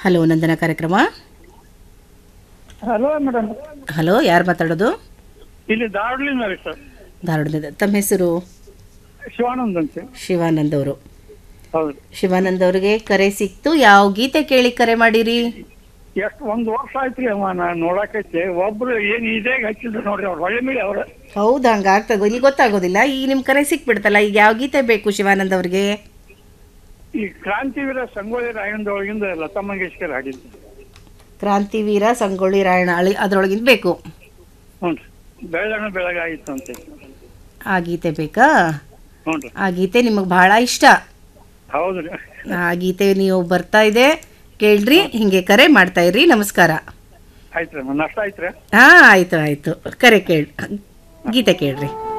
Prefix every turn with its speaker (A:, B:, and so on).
A: hello ನಂದನ ಕಾರ್ಯಕ್ರಮ
B: hello madam
A: hello ಯಾರು ಮಾತಾಡೋದು
B: ಇಲ್ಲಿ ಧಾರವಾಡಲಿಂದ ರೀ ಸರ್
A: ಧಾರವಾಡದಿಂದ ತಮ್ಮ ಹೆಸರು
B: ಶಿವಾನಂದ್ ಅಂತ
A: ಶಿವಾನಂದ್ ಅವರು
B: ಹೌದು
A: ಶಿವಾನಂದ್ ಅವ್ರಿಗೆ ಕರೆ ಸಿಕ್ತು ಯಾವ ಗೀತೆ ಕೇಳಿ ಕರೆ ಮಾಡಿರಿ
B: ಎಷ್ಟು ಒಂದು ವರ್ಷ ಆಯ್ತ್ರಿ ಅಮ್ಮ ನಾನು ನೋಡಕೈತಿ ಒಬ್ರು ಏನ್ ಇದೇ ಹಚ್ಚಿದ್ರು ನೋಡ್ರಿ ಅವ್ರು ಹೊಳೆ ಮೇಲೆ ಅವ್ರ
A: ಹೌದಾ ಹಂಗ ಆಗ್ತದ ಇಲ್ಲಿ ಗೊತ್ತಾಗೋದಿಲ್ಲ ಈಗ ನಿಮ್ಮ ಕರೆ ಸಿಕ್ಬಿಡ್ತಲ್ಲ ಈಗ ಯಾವ ಗೀತೆ ಬೇಕು ಶಿವಾನಂದ್ ಅವ್ರಿಗೆ
B: ಈ ಕ್ರಾಂತಿವೀರ ಸಂಗೊಳ್ಳಿ ರಾಯಣ್ಣದೊಳಗಿಂದ ಲತಾ ಮಂಗೇಶ್ಕರ್ ಹಾಡಿದ್ದು
A: ಕ್ರಾಂತಿವೀರ ಸಂಗೊಳ್ಳಿ ರಾಯಣ್ಣ ಅಳಿ ಅದ್ರೊಳಗಿಂದ ಬೇಕು
B: ಹ್ಞೂ ರೀ ಬೆಳಗಣ ಬೆಳಗಾಯಿತು ಅಂತ
A: ಆ ಗೀತೆ ಬೇಕಾ
B: ಹ್ಞೂ ರೀ
A: ಆ ಗೀತೆ ನಿಮಗೆ ಬಹಳ ಇಷ್ಟ
B: ಹೌದು ರೀ
A: ಆ ಗೀತೆ ನೀವು ಬರ್ತಾ ಇದೆ ಕೇಳ್ರಿ ಹಿಂಗೆ ಕರೆ ಮಾಡ್ತಾ ಇರ್ರಿ ನಮಸ್ಕಾರ
B: ಆಯ್ತು ರೀ ನಷ್ಟ ಆಯ್ತು ರೀ
A: ಹಾ ಆಯ್ತು ಆಯ್ತು ಕರೆ ಕೇಳಿ ಗೀತೆ ಕೇಳ್ರಿ